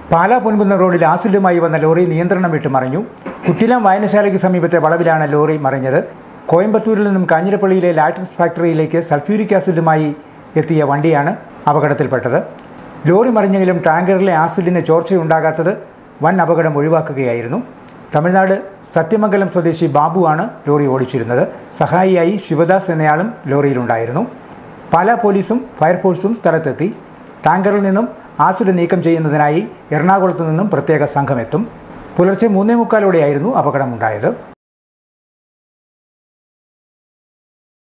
പാലാ പൊൻകുന്ന റോഡിൽ ആസിഡുമായി വന്ന ലോറി നിയന്ത്രണം വിട്ട് മറിഞ്ഞു കുറ്റിലം വായനശാലയ്ക്ക് സമീപത്തെ വളവിലാണ് ലോറി മറിഞ്ഞത് കോയമ്പത്തൂരിൽ നിന്നും കാഞ്ഞിരപ്പള്ളിയിലെ ലാറ്റക്സ് ഫാക്ടറിയിലേക്ക് സൾഫ്യൂരിക് ആസിഡുമായി എത്തിയ വണ്ടിയാണ് അപകടത്തിൽപ്പെട്ടത് ലോറി മറിഞ്ഞെങ്കിലും ടാങ്കറിലെ ആസിഡിന് ചോർച്ചയുണ്ടാകാത്തത് വൻ അപകടം ഒഴിവാക്കുകയായിരുന്നു തമിഴ്നാട് സത്യമംഗലം സ്വദേശി ബാബുവാണ് ലോറി ഓടിച്ചിരുന്നത് സഹായിയായി ശിവദാസ് എന്നയാളും ലോറിയിലുണ്ടായിരുന്നു പാലാ പോലീസും ഫയർഫോഴ്സും സ്ഥലത്തെത്തി ടാങ്കറിൽ നിന്നും ആസിഡ് നീക്കം ചെയ്യുന്നതിനായി എറണാകുളത്തു നിന്നും പ്രത്യേക സംഘമെത്തും പുലർച്ചെ മൂന്നേ മുക്കാലോടെയായിരുന്നു അപകടമുണ്ടായത്